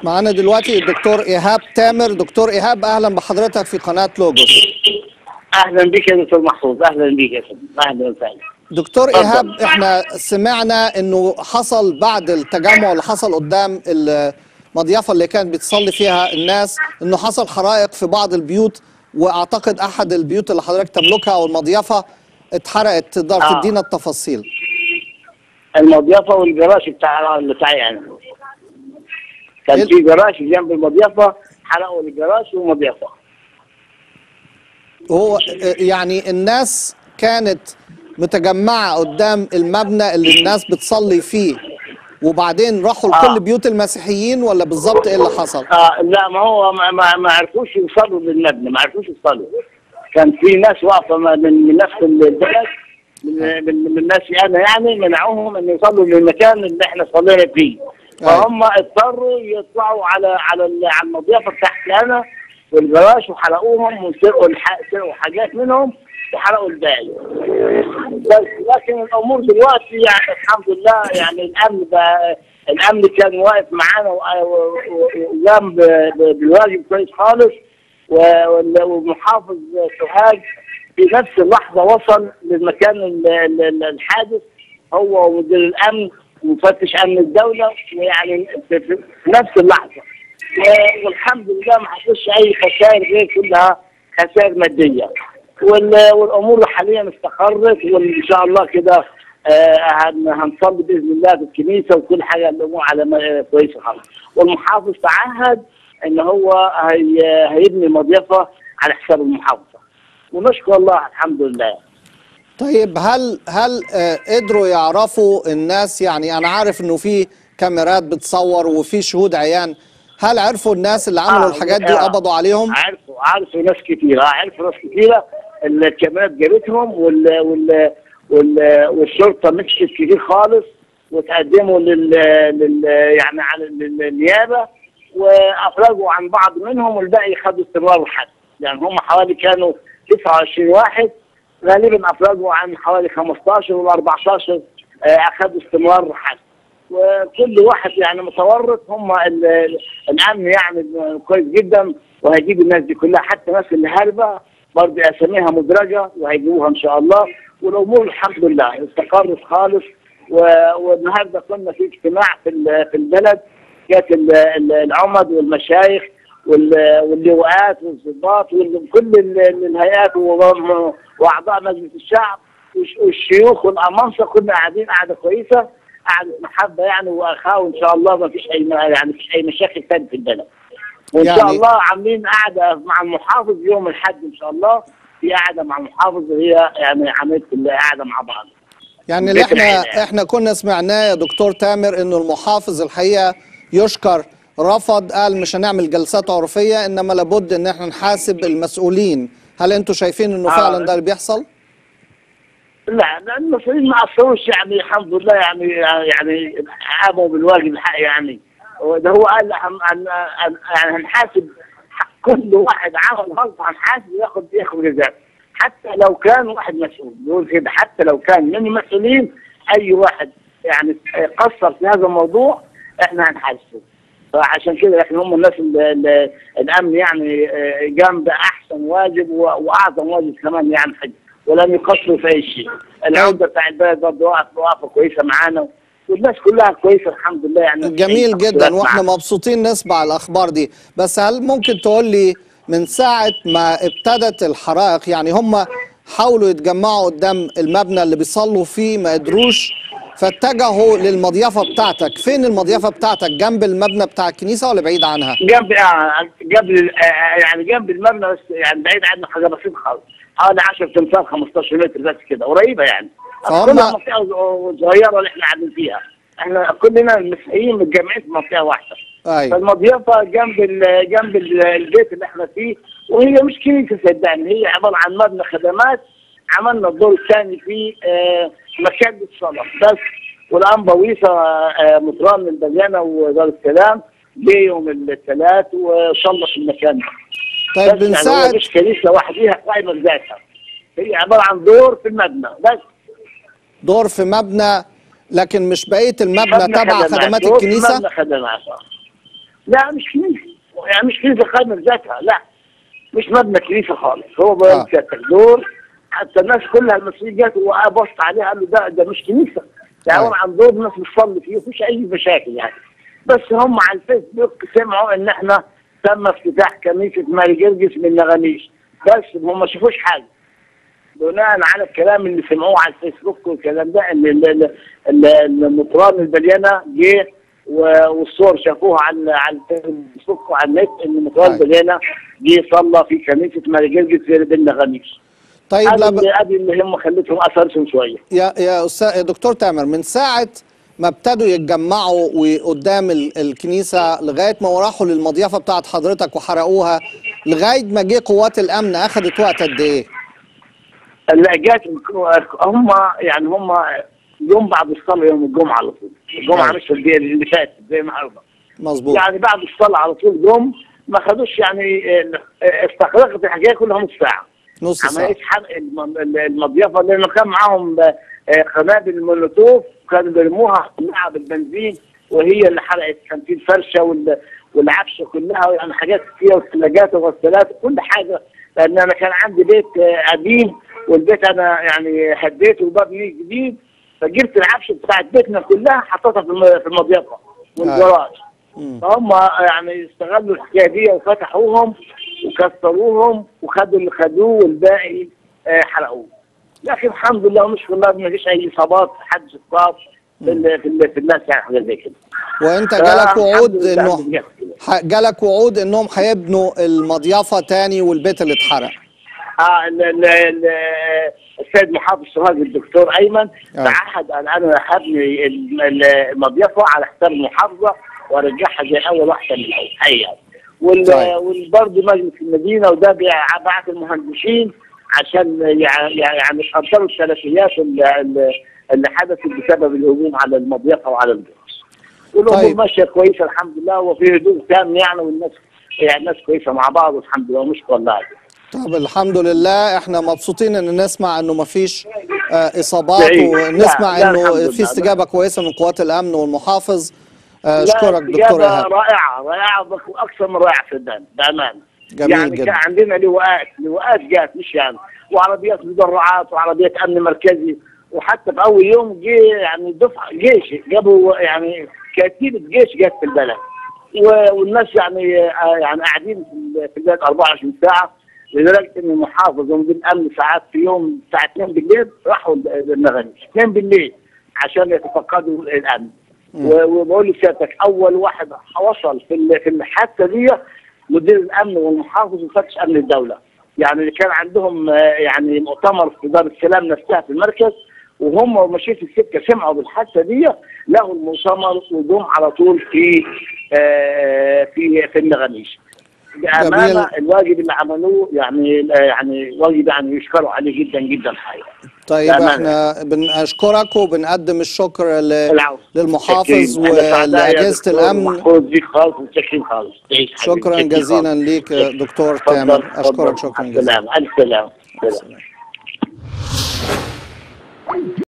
معانا دلوقتي الدكتور ايهاب تامر دكتور ايهاب اهلا بحضرتك في قناه لوجوس اهلا بك يا دكتور محفوظ اهلا بك يا فندم اهلا وسهلا دكتور اتفضل. ايهاب احنا سمعنا انه حصل بعد التجمع اللي حصل قدام المضيفه اللي كانت بتصلي فيها الناس انه حصل حرائق في بعض البيوت واعتقد احد البيوت اللي حضرتك تملكها او المضيفه اتحرقت تقدر آه. تدينا التفاصيل المضيفه والجراج بتاع بتاعي انا كان إيه؟ في جراج جنب المضيفه حرقوا الجراج والمضيفه هو يعني الناس كانت متجمعة قدام المبنى اللي الناس بتصلي فيه وبعدين راحوا آه. لكل بيوت المسيحيين ولا بالظبط ايه اللي حصل؟ آه لا ما هو ما, ما, ما عرفوش يوصلوا للمبنى ما عرفوش يوصلوا كان في ناس واقفه ما- من من نفس البلد من, من, من الناس انا يعني منعوهم ان يوصلوا للمكان اللي احنا صلينا فيه أيوة. فهم اضطروا يطلعوا على على ال- على المضيفه بتاعتي انا والجراج وحرقوهم وسرقوا الح- سرقوا حاجات منهم وحرقوا الباقي بس لكن الامور دلوقتي يعني الحمد لله يعني الامن بقى الامن كان واقف معانا و- و- و- وقام ب- ب- بالواجب كويس خالص و- وال- والمحافظ سوهاج في نفس اللحظه وصل للمكان ال- ال- ال- الحادث هو ومدير الامن ومفتش امن الدوله ويعني في في- في نفس اللحظه و- والحمد لله ما حصلش اي خسائر غير كلها خسائر ماديه وال- والامور حاليا استقرت وان شاء الله كده آه، هن- هنصلي باذن الله في الكنيسه وكل حاجه الامور على ما- كويسه خالص والمحافظ تعهد ان هو هي هيبني مضيفه على حساب المحافظه ونشكر الله الحمد لله طيب هل هل آه، قدروا يعرفوا الناس يعني انا عارف انه في كاميرات بتصور وفي شهود عيان هل عرفوا الناس اللي عملوا آه، الحاجات دي آه. قبضوا عليهم؟ عرفوا عرفوا ناس كتيرة عرفوا ناس كتيرة الكاميرات جابتهم وال وال وال والشرطة مشيت كتير خالص وتقدموا لل, لل يعني على النيابة وأفرجوا عن بعض منهم والباقي خدوا استمرار الحد يعني هم حوالي كانوا 29 واحد غالبا أفرجوا عن حوالي 15 وال 14 آه، أخذوا استمرار الحد وكل واحد يعني متورط هم ال- ال- الامن يعني كويس جدا وهيجيب الناس دي كلها حتى الناس اللي هاربه برضه اساميها مدرجه وهيجيبوها ان شاء الله والامور الحمد لله استقرت خالص و- والنهارده كنا في اجتماع في ال- في البلد كانت ال- ال- العمد والمشايخ وال- واللواءات والضباط وكل ال- ال- الهيئات و- واعضاء مجلس الشعب والش- والشيوخ والامانصه كنا قاعدين قاعده كويسه قعدة محبة يعني وأخاه وإن شاء الله ما فيش أي يعني فيش أي مشاكل تاني في البلد. وإن يعني- شاء الله عاملين قعدة مع المحافظ يوم الأحد إن شاء الله في قعدة مع المحافظ هي يعني عملت القعدة مع بعض. يعني اللي بيت احنا العيلة. احنا كنا سمعناه يا دكتور تامر انه المحافظ الحقيقه يشكر رفض قال مش هنعمل جلسات عرفيه انما لابد ان احنا نحاسب المسؤولين هل انتوا شايفين انه آه. فعلا ده اللي بيحصل؟ لا لا، المصريين ما قصروش يعني الحمد لله يعني يعني قاموا بالواجب الحق يعني ده هو قال هن- هن- هن- يعني هنحاسب كل واحد عمل غلطه هنحاسب ياخد ياخد جزاء حتى لو كان واحد مسؤول بيقول كده حتى لو كان من المسؤولين اي واحد يعني قصر في هذا الموضوع احنا هنحاسبه فعشان كده لكن هم الناس ال- ال- الامن يعني آه، قام باحسن واجب و- واعظم واجب كمان يعني حج ولم يقصروا في اي شيء العوده بتاع البلد برضه واقفه واقفه كويسه معانا والناس كلها كويسه الحمد لله يعني مفيش أي جميل تقصيرات جدا واحنا معانا. مبسوطين نسمع الاخبار دي بس هل ممكن تقول لي من ساعه ما ابتدت الحرائق يعني هم حاولوا يتجمعوا قدام المبنى اللي بيصلوا فيه ما قدروش فاتجهوا للمضيفه بتاعتك فين المضيفه بتاعتك جنب المبنى بتاع الكنيسه ولا بعيد عنها جنب آه، جنب ال- آه، يعني جنب المبنى بس يعني بعيد عنه حاجه بسيطه خالص حوالي 10 تمثال 15 متر بس كده قريبه يعني فهم- كلها منطقه صغيره اللي احنا قاعدين فيها احنا كلنا المسيحيين متجمعين في منطقه واحده ايوه فالمضيفه جنب ال جنب ال- البيت اللي احنا فيه وهي مش كنيسه صدقني هي عباره عن مبنى خدمات عملنا الدور الثاني فيه آه، مكان للصلاه بس والانبا ويسا آه، مطران من بليانه ودار السلام جه يوم الثلاث وصلى في المكان ده طيب بس من يعني هو ساعه مش كنيسه وحديها قائمه بذاتها هي عباره عن دور في المبنى بس دور في مبنى لكن مش بقيه المبنى مبنى تبع خدمات. خدمات دور في الكنيسه مبنى خدمات آه. لا مش كنيسه يعني مش كنيسه قائمه بذاتها لا مش مبنى كنيسه خالص هو آه. بقى دور حتى الناس كلها المصريين جت وبصت عليها قال له ده ده مش كنيسه ده عباره عن دور الناس بتصلي فيه مفيش اي مشاكل يعني بس هم على الفيسبوك سمعوا ان احنا تم افتتاح كنيسه ماري جرجس من نغاميش بس هم ما شافوش حاجه بناء على الكلام اللي سمعوه على الفيسبوك والكلام ده ان ال- ال- ال- المطران البليانه جه و- والصور شافوها على على الفيسبوك وعلى النت ان المطران أيوة. البليانه جه صلى في كنيسه ماري جرجس في بالنغاميش طيب هذه لا ب... اللي هذه اللي هم خلتهم اثرتهم شويه يا يا استاذ يا دكتور تامر من ساعه ما ابتدوا يتجمعوا وقدام ال- الكنيسه لغايه ما راحوا للمضيافه بتاعت حضرتك وحرقوها لغايه ما جه قوات الامن اخذت وقت قد ايه؟ اللي جات هم يعني هم يوم بعد الصلاه يوم الجمعه على طول الجمعه أيوة. مش اللي اللي فاتت زي النهارده مظبوط يعني بعد الصلاه على طول جم ما خدوش يعني آه، استغرقت الحكايه كلها نص ساعه نص ساعه عمليه حرق الم- المضيفه لانه كان معاهم آه، قنابل مولوتوف كانوا بيرموها مع بالبنزين وهي اللي حرقت كان في الفرشه وال- والعفشه كلها يعني حاجات كتير وثلاجات وغسالات وكل حاجه لان انا كان عندي بيت آه، قديم والبيت انا يعني هديته وببني جديد فجبت العفشه بتاعت بيتنا كلها حطيتها في الم- في المضيفه والجراج مم. فهم يعني استغلوا الحكايه دي وفتحوهم وكسروهم وخدوا اللي خدوه والباقي آه، حرقوه لكن الحمد لله ونشكر الله ما فيش اي اصابات حد اتصاب في ال- في, ال- في الناس يعني حاجه زي كده وانت جالك فالحمد وعود لله انه بنجح كده. ح- جالك وعود انهم هيبنوا المضيافه تاني والبيت اللي اتحرق اه ال- ال- ال- السيد محافظ سوهاج الدكتور ايمن آه. تعهد ان انا هبني ال- ال- المضيفه على حساب المحافظه وارجعها زي اول واحده من الاول حقيقه وال طيب. والبرضه مجلس المدينه وده بيع- بعت المهندسين عشان يع- يع- يعني يقدروا الثلاثيات اللي, اللي- اللي حدثت بسبب الهجوم على المضيفه وعلى الجرس. والامور طيب. ماشيه كويسه الحمد لله وفي هدوء تام يعني والناس يعني الناس كويسه مع بعض والحمد لله ونشكر الله عليه. طب الحمد لله احنا مبسوطين ان نسمع انه مفيش آه، اصابات سعيد. ونسمع لا، لا، انه الحمد لله. في استجابه كويسه من قوات الامن والمحافظ آه، لا، اشكرك دكتور استجابة ايهاب رائعة رائعة بس أكثر من رائعة صدقني بأمانة جميل يعني جدا. كان عندنا لواءات لواءات جات مش يعني وعربيات مدرعات وعربيات أمن مركزي وحتى في أول يوم جه يعني دفعة جيش جابوا يعني كتيبة جيش جت في البلد و- والناس يعني آه، يعني قاعدين في ال- في البلد 24 ساعة لدرجة إن المحافظ ومدير الأمن ساعات في يوم الساعة 2 بالليل راحوا المغنيش 2 بالليل عشان يتفقدوا الأمن و- وبقول لسيادتك اول واحد وصل في ال- في الحادثه دي مدير الامن والمحافظ وفتش امن الدوله يعني اللي كان عندهم آه، يعني مؤتمر في دار السلام نفسها في المركز وهم ماشيين في السكه سمعوا بالحادثه دي لغوا المؤتمر وجم على طول في آه، في في النغنيش بامانه جميل. الواجب اللي عملوه يعني يعني واجب يعني يشكروا عليه جدا جدا الحقيقه طيب بأمانة. احنا بنشكرك وبنقدم الشكر ل- العفو. للمحافظ شاكرين. أنا سعداء يا ولاجهزه دكتور الامن محفوظ بيك خالص وشاكرين خالص تعيش حبيبي. شكرا شاكرين جزيلا خالص. ليك دكتور اتفضل، تامر اتفضل. اشكرك شكرا مع جزيلا السلامة. الف سلامه سلام.